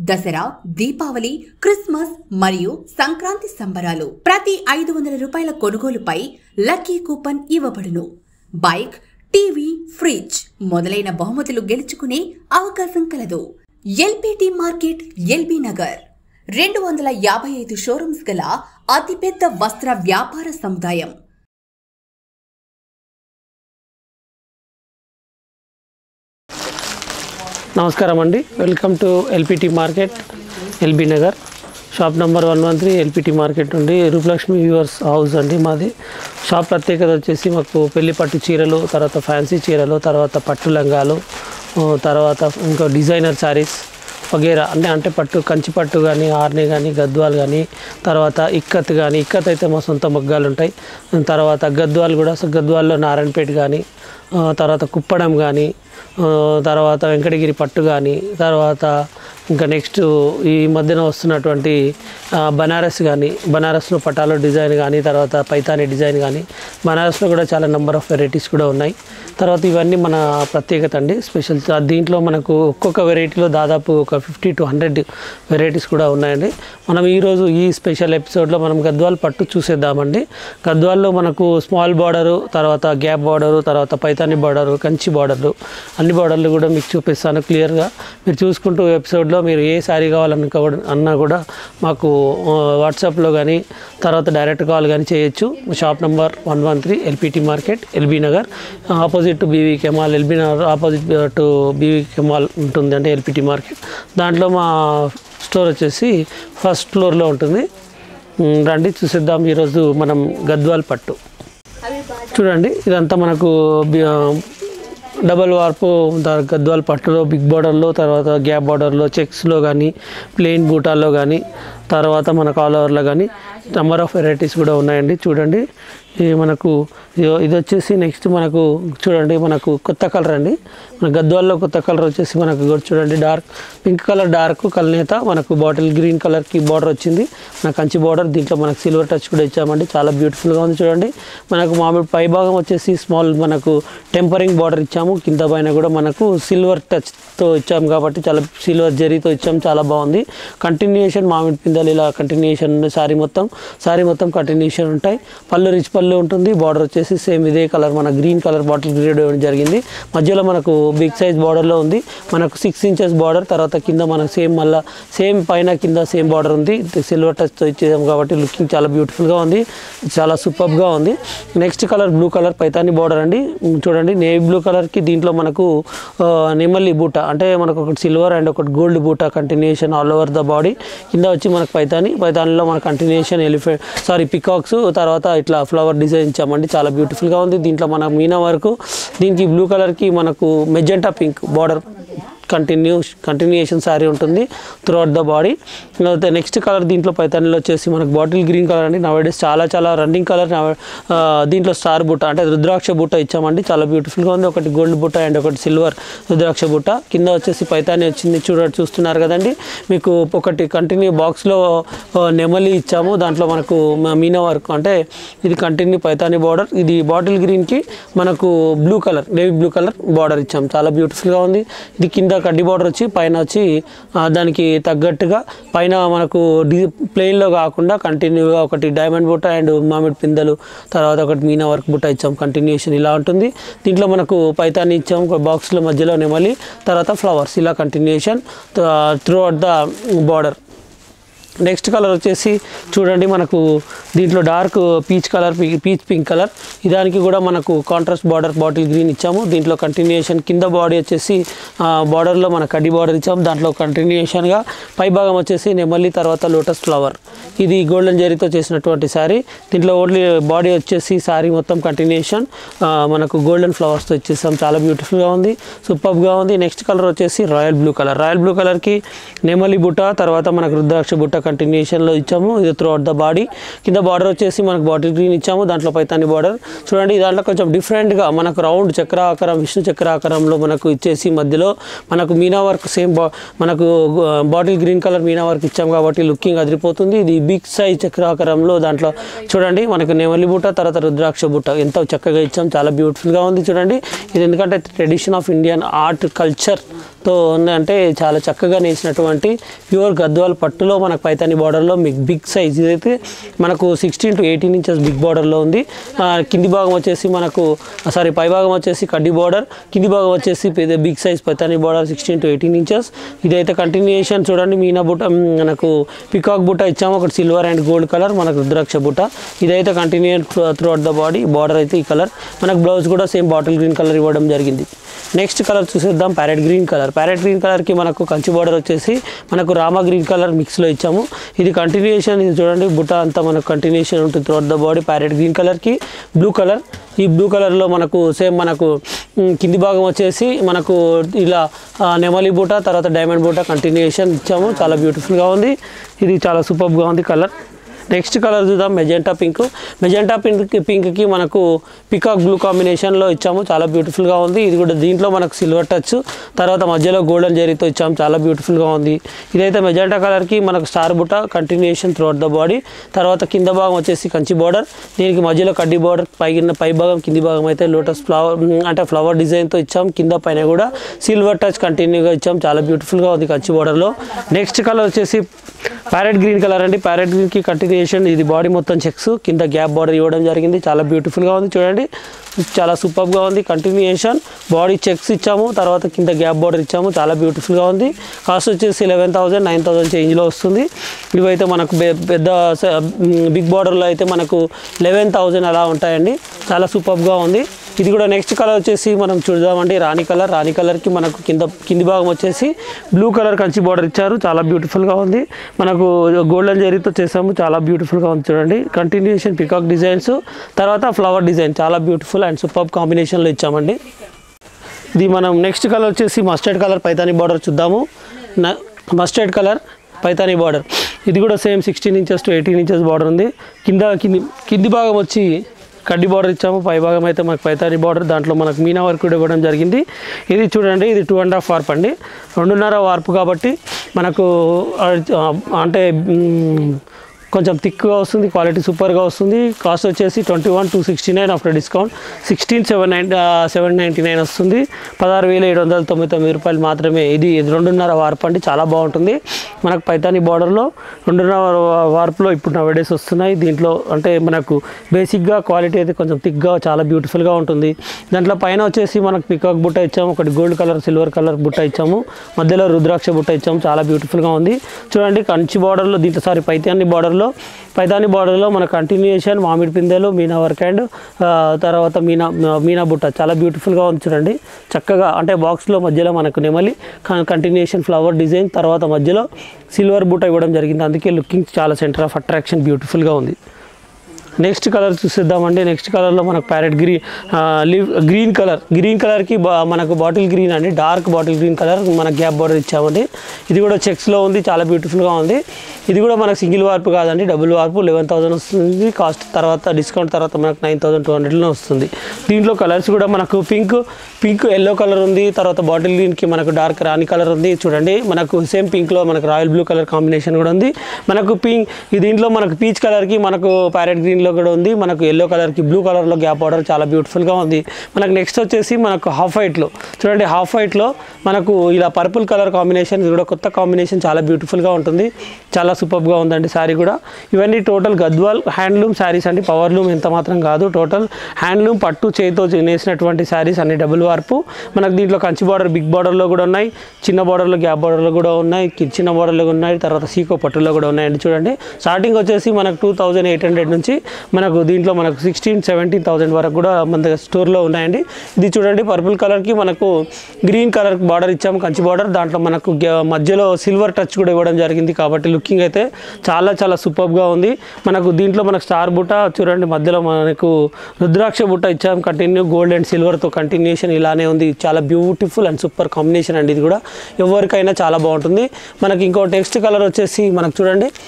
Dasara Deepavali Christmas మరియు సంక్రాంతి సంబరాలు ప్రతి ఐదు వందల రూపాయల కొనుగోలుపై లక్కీ కూపన్ ఇవ్వబడును బైక్ టీవీ ఫ్రిడ్జ్ మొదలైన బహుమతులు గెలుచుకునే అవకాశం కలదు ఎల్పిటి మార్కెట్ ఎల్బీ నగర్ రెండు వందల యాభై ఐదు షోరూమ్స్ గల అతిపెద్ద వస్త్ర వ్యాపార సముదాయం నమస్కారం అండి welcome to LPT market LB Nagar shop number one one three LPT market నుండి రూపలక్ష్మి వ్యూవర్స్ హౌస్ అండి మాది షాప్ ప్రత్యేకత వచ్చేసి మాకు పెళ్లి పట్టు చీరలు తర్వాత ఫ్యాన్సీ చీరలు తర్వాత పట్టు లంగాలు ఆ, తర్వాత ఇంకా డిజైనర్ శారీస్ వగేరా అంటే అంటే పట్టు కంచి పట్టు కానీ ఆర్నే కానీ గద్వాలు కానీ తర్వాత ఇక్కత్ కానీ ఇక్కత్ అయితే మా సొంత మగ్గాలు ఉంటాయి తర్వాత గద్వాలు కూడా సో గద్వాల్లో నారాయణపేట కానీ ఆ, తర్వాత కుప్పడం కానీ ఆ, తర్వాత వెంకటగిరి పట్టు కానీ తర్వాత ఇంకా నెక్స్ట్ ఈ మధ్యన వస్తున్నటువంటి ఆ, బనారస్ కానీ బనారస్లో పటాలో డిజైన్ కానీ తర్వాత పైతాని డిజైన్ కానీ బనారస్లో కూడా చాలా నెంబర్ ఆఫ్ వెరైటీస్ కూడా ఉన్నాయి తర్వాత ఇవన్నీ మన ప్రత్యేకత అండి స్పెషల్ దీంట్లో మనకు ఒక్కొక్క వెరైటీలో దాదాపు ఒక ఫిఫ్టీ టు హండ్రెడ్ వెరైటీస్ కూడా ఉన్నాయండి మనం ఈరోజు ఈ స్పెషల్ ఎపిసోడ్లో మనం గద్వాల్ పట్టు చూసేద్దామండి గద్వాల్లో మనకు స్మాల్ బార్డరు తర్వాత గ్యాప్ బార్డరు తర్వాత పైతాని బార్డరు కంచి బార్డర్లు అన్ని బార్డర్లు కూడా మీకు చూపిస్తాను క్లియర్గా మీరు చూసుకుంటూ ఎపిసోడ్లో మీరు ఏ శారీ కావాలనుకో అన్నా కూడా మాకు ఆ, వాట్సాప్లో కానీ తర్వాత డైరెక్ట్ కాల్ కానీ చేయొచ్చు shop number one one three LPT market LB Nagar opposite to BV K mall LB Nagar opposite to BV K mall ఉంటుంది అంటే ఎల్పిటి మార్కెట్ దాంట్లో మా స్టోర్ వచ్చేసి ఫస్ట్ ఫ్లోర్లో ఉంటుంది ఉమ్, రండి చూసేద్దాం ఈరోజు మనం గద్వాల్ పట్టు చూడండి ఇదంతా మనకు బి- డబల్ వార్పు ద- గద్వాల్ పట్టులో బిగ్ బార్డర్లో తర్వాత గ్యాప్ బార్డర్లో చెక్స్లో కానీ ప్లెయిన్ బూటాల్లో కానీ తర్వాత మనకు ఆల్ ఓవర్లో కానీ నెంబర్ ఆఫ్ వెరైటీస్ కూడా ఉన్నాయండి చూడండి ఇది మనకు ఇదో- ఇది వచ్చేసి నెక్స్ట్ మనకు చూడండి మనకు కొత్త కలర్ అండి మన గద్వాల్లో కొత్త కలర్ వచ్చేసి మనకు ఇగోటి చూడండి డార్క్ పింక్ కలర్ డార్క్ కలనేత మనకు బాటిల్ గ్రీన్ కలర్కి బార్డర్ వచ్చింది మన కంచి బార్డర్ దీంట్లో మనకు సిల్వర్ టచ్ కూడా ఇచ్చామండి చాలా బ్యూటిఫుల్గా ఉంది చూడండి మనకు మామూలు పై భాగం వచ్చేసి స్మాల్ మనకు టెంపరింగ్ బార్డర్ ఇచ్చాము కింద పైన కూడా మనకు సిల్వర్ టచ్తో ఇచ్చాము కాబట్టి చాలా సిల్వర్ జరీతో ఇచ్చాము చాలా బాగుంది కంటిన్యూషన్ మామిడి పిందెలు ఇలా కంటిన్యూషన్ ఉంది సారీ మొత్తం సారీ మొత్తం కంటిన్యూషన్ ఉంటాయి పళ్ళు రిచ్ పళ్ళు ఉంటుంది బార్డర్ వచ్చేసి సేమ్ ఇదే కలర్ మన గ్రీన్ కలర్ బాటిల్ గ్రేడ్ ఇవ్వడం జరిగింది మధ్యలో మనకు బిగ్ సైజ్ బార్డర్లో ఉంది మనకు సిక్స్ ఇంచెస్ బార్డర్ తర్వాత కింద మనకు సేమ్ మళ్ళీ సేమ్ పైన కింద సేమ్ బార్డర్ ఉంది సిల్వర్ టచ్తో ఇచ్చేసాం కాబట్టి లుకింగ్ చాలా బ్యూటిఫుల్గా ఉంది చాలా సూపర్గా ఉంది next colour blue colour Paithani border అండి ఉమ్, చూడండి నేవీ బ్లూ కలర్కి దీంట్లో మనకు ఆ, నెమలి బూట అంటే మనకు ఒకటి సిల్వర్ అండ్ ఒకటి గోల్డ్ బూట continuation all over the body కింద వచ్చి మనకు పైతాని పైతానిలో మన కంటిన్యూషన్ ఎలిఫెంట్ సారీ పికాక్స్ తర్వాత ఇట్లా ఫ్లవర్ డిజైన్ ఇచ్చామండి చాలా బ్యూటిఫుల్గా ఉంది దీంట్లో మన మీనా వరకు దీనికి బ్లూ కలర్కి మనకు magenta pink border continue continuation sari ఉంటుంది త్రూఅవుట్ ద బాడీ తర్వాత నెక్స్ట్ కలర్ దీంట్లో పైతానిలో వచ్చేసి మనకు బాటిల్ గ్రీన్ కలర్ అండి నవడేస్ చాలా చాలా రన్నింగ్ కలర్ దీంట్లో స్టార్ బుట్ట అంటే రుద్రాక్ష బుట్ట ఇచ్చామండి చాలా బ్యూటిఫుల్గా ఉంది ఒకటి గోల్డ్ బుట్ట అండ్ ఒకటి సిల్వర్ రుద్రాక్ష బుట్ట కింద వచ్చేసి పైతాని వచ్చింది చూడ చూస్తున్నారు కదండి మీకు ఒకటి కంటిన్యూ బాక్స్లో నెమలి ఇచ్చాము దాంట్లో మనకు మ- మీనా వర్క్ అంటే ఇది కంటిన్యూ పైతాని బార్డర్ ఇది బాటిల్ గ్రీన్కి మనకు blue colour navy blue colour border ఇచ్చాం చాలా బ్యూటిఫుల్గా ఉంది ఇది కింద కడ్డీ బార్డర్ వచ్చి పైన వచ్చి ఆ, దానికి తగ్గట్టుగా పైన మనకు డి ప్లెయిన్లో కాకుండా కంటిన్యూగా ఒకటి డైమండ్ బుట్ట అండ్ మామిడి పిందెలు తర్వాత ఒకటి మీనా వర్క్ బుట్ట ఇచ్చాం కంటిన్యూషన్ ఇలా ఉంటుంది దీంట్లో మనకు పైతాన్ని ఇచ్చాం ఒక బాక్స్లో మధ్యలో నెమలి తర్వాత ఫ్లవర్స్ ఇలా continuation throughout the border next colour వచ్చేసి చూడండి మనకు దీంట్లో dark peach colour peach pink colour ఇదానికి కూడా మనకు కాంట్రాస్ట్ బార్డర్ బాటిల్ గ్రీన్ ఇచ్చాము దీంట్లో కంటిన్యూషన్ కింద బాడీ వచ్చేసి బార్డర్లో మన కడ్డీ బార్డర్ ఇచ్చాము దాంట్లో కంటిన్యూషన్గా పై భాగం వచ్చేసి నెమలి తర్వాత లోటస్ ఫ్లవర్ ఇది గోల్డెన్ జరీతో చేసినటువంటి శారీ దీంట్లో ఓన్లీ బాడీ వచ్చేసి శారీ మొత్తం కంటిన్యూషన్ మనకు గోల్డెన్ ఫ్లవర్స్తో ఇచ్చేసాం చాలా బ్యూటిఫుల్గా ఉంది సూపర్గా ఉంది నెక్స్ట్ కలర్ వచ్చేసి royal blue colour royal blue కలర్కి నెమలి బుట్ట తర్వాత మనకు రుద్రాక్ష బుట్ట కంటిన్యూషన్లో ఇచ్చాము ఇది త్రూ అవుట్ ద బాడీ కింద బార్డర్ వచ్చేసి మనకు బాటిల్ గ్రీన్ ఇచ్చాము దాంట్లో పైతాని బార్డర్ చూడండి దాంట్లో కొంచెం డిఫరెంట్గా మనకు రౌండ్ చక్రాకారం విష్ణు చక్రాకారంలో మనకు ఇచ్చేసి మధ్యలో మనకు మీనా వర్క్ సేమ్ బా మనకు బాటిల్ గ్రీన్ కలర్ మీనా వర్క్ ఇచ్చాం కాబట్టి లుకింగ్ అదిరిపోతుంది ఇది బిగ్ సైజ్ చక్రాకారంలో దాంట్లో చూడండి మనకు నెమలి బుట్ట తర్వాత రుద్రాక్ష బుట్ట ఎంతో చక్కగా ఇచ్చాం చాలా బ్యూటిఫుల్గా ఉంది చూడండి ఇది ఎందుకంటే ట్రెడిషన్ ఆఫ్ ఇండియన్ ఆర్ట్ కల్చర్తో ఉంది అంటే చాలా చక్కగా నేసినటువంటి ప్యూర్ గద్వాల్ పట్టులో మనకు పైతాని బార్డర్లో బిగ్ బిగ్ సైజ్ ఇదైతే మనకు sixteen to eighteen inches big బార్డర్లో ఉంది ఆ, కింది భాగం వచ్చేసి మనకు సారీ పై భాగం వచ్చేసి కడ్డీ బార్డర్ కింది భాగం వచ్చేసి పెద్ద big size Paithani border sixteen to eighteen inches ఇదైతే కంటిన్యూషన్ చూడండి మీనా బుట్ట మ్, మనకు పికాక్ బుట్ట ఇచ్చాము ఒకటి సిల్వర్ అండ్ గోల్డ్ కలర్ మనకు రుద్రాక్ష బుట్ట ఇదైతే continue throughout the body border అయితే ఈ కలర్ మనకు బ్లౌజ్ కూడా సేమ్ బాటిల్ గ్రీన్ కలర్ ఇవ్వడం జరిగింది నెక్స్ట్ కలర్ చూసేద్దాం parrot green colour parrot green కలర్కి మనకు కంచి బార్డర్ వచ్చేసి మనకు రామా గ్రీన్ కలర్ మిక్స్లో ఇచ్చాము ఇది కంటిన్యూషన్ ఇది చూడండి బుట్ట అంతా మనకు కంటిన్యూషన్ ఉంటుంది throughout the body parrot green కలర్కి బ్లూ కలర్ ఈ బ్లూ కలర్లో మనకు సేమ్ మనకు మ్, కింది భాగం వచ్చేసి మనకు ఇలా ఆ, నెమలి బూట తర్వాత డైమండ్ బూట కంటిన్యూషన్ ఇచ్చాము చాలా బ్యూటిఫుల్గా ఉంది ఇది చాలా సూపర్గా ఉంది కలర్ నెక్స్ట్ కలర్ చూద్దాం మెజెంటా పింక్ మెజెంటా పింక్ పింక్కి మనకు పికాక్ బ్లూ కాంబినేషన్లో ఇచ్చాము చాలా బ్యూటిఫుల్గా ఉంది ఇది కూడా దీంట్లో మనకు సిల్వర్ టచ్ తర్వాత మధ్యలో గోల్డెన్ జరీతో ఇచ్చాము చాలా బ్యూటిఫుల్గా ఉంది ఇదైతే మెజెంటా కలర్కి మనకు స్టార్ బుట్ట కంటిన్యూషన్ త్రూఅవుట్ ద బాడీ తర్వాత కింద భాగం వచ్చేసి కంచి బార్డర్ దీనికి మధ్యలో కడ్డీ బార్డర్ పై పై భాగం కింది భాగం అయితే లోటస్ ఫ్లవర్ అంటే ఫ్లవర్ డిజైన్తో ఇచ్చాం కింద పైన కూడా సిల్వర్ టచ్ కంటిన్యూగా ఇచ్చాం చాలా బ్యూటిఫుల్గా ఉంది కంచి బార్డర్లో నెక్స్ట్ కలర్ వచ్చేసి ప్యారెట్ గ్రీన్ కలర్ అండి ప్యారెట్ గ్రీన్కి కంటిన్యూషన్ ఇది బాడీ మొత్తం చెక్స్ కింద గ్యాప్ బార్డర్ ఇవ్వడం జరిగింది చాలా బ్యూటిఫుల్గా ఉంది చూడండి చాలా సూపర్గా ఉంది కంటిన్యూషన్ బాడీ చెక్స్ ఇచ్చాము తర్వాత కింద గ్యాప్ బార్డర్ ఇచ్చాము చాలా బ్యూటిఫుల్గా ఉంది కాస్ట్ వచ్చేసి లెవెన్ థౌసండ్ నైన్ థౌసండ్ చేంజ్లో వస్తుంది ఇవైతే మనకు పె- పెద్ద స- బిగ్ బార్డర్లో అయితే మనకు లెవెన్ థౌసండ్ అలా ఉంటాయండి చాలా సూపర్గా ఉంది ఇది కూడా నెక్స్ట్ కలర్ వచ్చేసి మనం చూద్దామండి రాణి కలర్ రాణి కలర్కి మనకు కింద కింది భాగం వచ్చేసి బ్లూ కలర్ కంచి బార్డర్ ఇచ్చారు చాలా బ్యూటిఫుల్గా ఉంది మనకు గోల్డెన్ జరీతో చేసాము చాలా బ్యూటిఫుల్గా ఉంది చూడండి కంటిన్యూషన్ పికాక్ డిజైన్స్ తర్వాత ఫ్లవర్ డిజైన్ చాలా బ్యూటిఫుల్ అండ్ సూపర్ కాంబినేషన్లో ఇచ్చామండి ఇది మనం నెక్స్ట్ కలర్ వచ్చేసి మస్టర్డ్ కలర్ పైతాని బార్డర్ చూద్దాము మస్టర్డ్ కలర్ పైతాని బార్డర్ ఇది కూడా same sixteen inches to eighteen inches border ఉంది కింద కింది కింది భాగం వచ్చి కడ్డీ బార్డర్ ఇచ్చాము పై భాగం అయితే మనకు పైతాని బార్డర్ దాంట్లో మనకు మీనా వర్క్ కూడా ఇవ్వడం జరిగింది ఇది చూడండి ఇది టూ అండ్ హాఫ్ వార్ప్ అండి రెండున్నర వార్పు కాబట్టి మనకు ఆ, అంటే మ్, కొంచెం థిక్గా వస్తుంది క్వాలిటీ సూపర్గా వస్తుంది కాస్ట్ వచ్చేసి twenty one two sixty nine after discount sixteen seven nine seven ninety nine వస్తుంది పదహారు వేల ఏడు వందల తొంభై తొమ్మిది రూపాయలు మాత్రమే ఇది ఇది రెండున్నర వార్పు అండి చాలా బాగుంటుంది మనకు పైతాని బార్డర్లో రెండున్నర వార్పులో ఇప్పుడు నవడేస్ వస్తున్నాయి దీంట్లో అంటే మనకు బేసిక్గా క్వాలిటీ అయితే కొంచెం థిక్గా చాలా బ్యూటిఫుల్గా ఉంటుంది దాంట్లో పైన వచ్చేసి మనకు పికాక్ బుట్ట ఇచ్చాము ఒకటి గోల్డ్ కలర్ సిల్వర్ కలర్ బుట్ట ఇచ్చాము మధ్యలో రుద్రాక్ష బుట్ట ఇచ్చాము చాలా బ్యూటిఫుల్గా ఉంది చూడండి కంచి బార్డర్లో దీంట్లో సారీ పైతాని బార్డర్లో పైతాని బార్డర్లో మన కంటిన్యూషన్ మామిడి పిందెలు మీనా వర్క్ అండ్ ఆ, తర్వాత మీనా మీనా బుట్ట చాలా బ్యూటిఫుల్గా ఉంది చూడండి చక్కగా అంటే బాక్స్లో మధ్యలో మనకు నెమలి కంటిన్యూషన్ ఫ్లవర్ డిజైన్ తర్వాత మధ్యలో సిల్వర్ బుట్ట ఇవ్వడం జరిగింది అందుకే లుకింగ్ చాలా సెంటర్ ఆఫ్ అట్రాక్షన్ బ్యూటిఫుల్గా ఉంది నెక్స్ట్ కలర్ చూసేద్దామండి నెక్స్ట్ కలర్లో మనకు parrot green olive green colour green కలర్కి బా మనకు బాటిల్ గ్రీన్ అండి డార్క్ బాటిల్ గ్రీన్ కలర్ మనకు గ్యాప్ బార్డర్ ఇచ్చామండి ఇది కూడా చెక్స్లో ఉంది చాలా బ్యూటిఫుల్గా ఉంది ఇది కూడా మనకు సింగిల్ వార్పు కాదండి డబుల్ వార్పు లెవెన్ థౌసండ్ వస్తుంది కాస్ట్ తర్వాత డిస్కౌంట్ తర్వాత మనకు నైన్ థౌసండ్ టూ హండ్రెడ్లో వస్తుంది దీంట్లో కలర్స్ కూడా మనకు పింక్ పింక్ ఎల్లో కలర్ ఉంది తర్వాత బాటిల్ గ్రీన్కి మనకు డార్క్ రాణి కలర్ ఉంది చూడండి మనకు సేమ్ పింక్లో మనకు రాయల్ బ్లూ కలర్ కాంబినేషన్ కూడా ఉంది మనకు పింక్ ఈ దీంట్లో మనకు పీచ్ కలర్కి మనకు ప్యారెట్ గ్రీన్లో కూడా ఉంది మనకు ఎల్లో కలర్కి బ్లూ కలర్లో గ్యాప్ బార్డర్ చాలా బ్యూటిఫుల్గా ఉంది మనకు నెక్స్ట్ వచ్చేసి మనకు హాఫ్ వైట్లో చూడండి హాఫ్ వైట్లో మనకు ఇలా పర్పుల్ కలర్ కాంబినేషన్ ఇది కూడా కొత్త కాంబినేషన్ చాలా బ్యూటిఫుల్గా ఉంటుంది చాలా సూపర్గా ఉందండి శారీ కూడా ఇవన్నీ టోటల్ గద్వాల్ హ్యాండ్లూమ్ శారీస్ అండి పవర్లూమ్ ఎంత మాత్రం కాదు టోటల్ హ్యాండ్లూమ్ పట్టు చేతితో నేసినటువంటి శారీస్ అన్ని డబుల్ వార్పు మనకు దీంట్లో కంచి బార్డర్ బిగ్ బార్డర్లో కూడా ఉన్నాయి చిన్న బార్డర్లో గ్యాప్ బార్డర్లో కూడా ఉన్నాయి కి- చిన్న బార్డర్లో కూడా ఉన్నాయి తర్వాత సీకో పట్టులో కూడా ఉన్నాయండి చూడండి స్టార్టింగ్ వచ్చేసి మనకు టూ థౌజండ్ ఎయిట్ హండ్రెడ్ నుంచి మనకు దీంట్లో మనకు సిక్స్టీన్ సెవెంటీన్ థౌసండ్ వరకు కూడా మన దగ్గర స్టోర్లో ఉన్నాయండి ఇది చూడండి పర్పుల్ కలర్కి మనకు గ్రీన్ కలర్ బార్డర్ ఇచ్చాము కంచి బార్డర్ దాంట్లో మనకు గ్య- మధ్యలో సిల్వర్ టచ్ కూడా ఇవ్వడం జరిగింది కాబట్టి లుకింగ్ అయితే చాలా చాలా సూపర్గా ఉంది మనకు దీంట్లో మనకు స్టార్ బుట్ట చూడండి మధ్యలో మనకు రుద్రాక్ష బుట్ట ఇచ్చాము కంటిన్యూ గోల్డ్ అండ్ సిల్వర్తో కంటిన్యూషన్ ఇలానే ఉంది చాలా బ్యూటిఫుల్ అండ్ సూపర్ కాంబినేషన్ అండి ఇది కూడా ఎవరికైనా చాలా బాగుంటుంది మనకి ఇంకో నెక్స్ట్ కలర్ వచ్చేసి మనకు చూడండి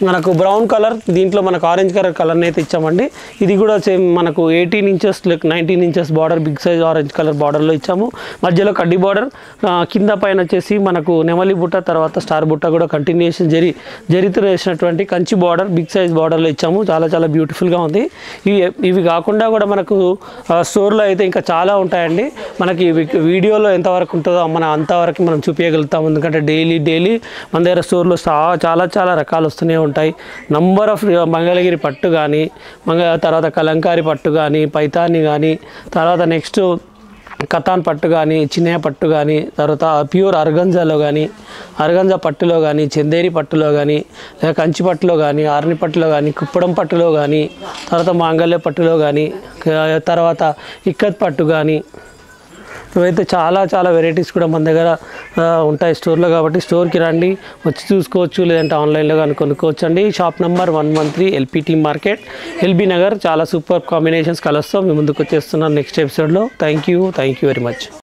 మనకు బ్రౌన్ కలర్ దీంట్లో మనకు ఆరెంజ్ కలర్ కలర్ని అయితే ఇచ్చామండి ఇది కూడా సేమ్ మనకు eighteen inches nineteen inches border big size orange colour బార్డర్లో ఇచ్చాము మధ్యలో కడ్డీ బార్డర్ కింద పైన వచ్చేసి మనకు నెమలి బుట్ట తర్వాత స్టార్ బుట్ట కూడా కంటిన్యూషన్ జరి జరితో వేసినటువంటి కంచి బార్డర్ బిగ్ సైజ్ బార్డర్లో ఇచ్చాము చాలా చాలా బ్యూటిఫుల్గా ఉంది ఇవి ఇవి కాకుండా కూడా మనకు స్టోర్లో అయితే ఇంకా చాలా ఉంటాయండి మనకి ఇవి వీడియోలో ఎంతవరకు ఉంటుందో మన అంతవరకు మనం చూపించగలుగుతాం ఎందుకంటే డైలీ డైలీ మన దగ్గర స్టోర్లో చా- చాలా చాలా రకాలు వస్తూనే ఉంటాయి నంబర్ ఆఫ్ మంగళగిరి పట్టు కానీ మంగ తర్వాత కలంకారీ పట్టు కానీ పైతాని కానీ తర్వాత నెక్స్ట్ కతాన్ పట్టు కానీ చిన్నయ పట్టు కానీ తర్వాత ప్యూర్ అర్గంజాలో కానీ అర్గంజా పట్టులో కానీ చందేరి పట్టులో కానీ లేదా కంచి పట్టులో కానీ ఆర్ని పట్టులో కానీ కుప్పడం పట్టులో కానీ తర్వాత మాంగళ్య పట్టులో కానీ క- తర్వాత ఇక్కత్ పట్టు కానీ ఇవైతే చాలా చాలా వెరైటీస్ కూడా మన దగ్గర ఆ, ఉంటాయి స్టోర్లో కాబట్టి స్టోర్కి రండి వచ్చి చూసుకోవచ్చు లేదంటే ఆన్లైన్లో కానీ కొనుక్కోవచ్చు అండి shop number one one three LPT market LB Nagar చాలా సూపర్ కాంబినేషన్స్ కలుస్తాం మీ ముందుకు వచ్చేస్తున్నాను నెక్స్ట్ ఎపిసోడ్లో thank you thank you very much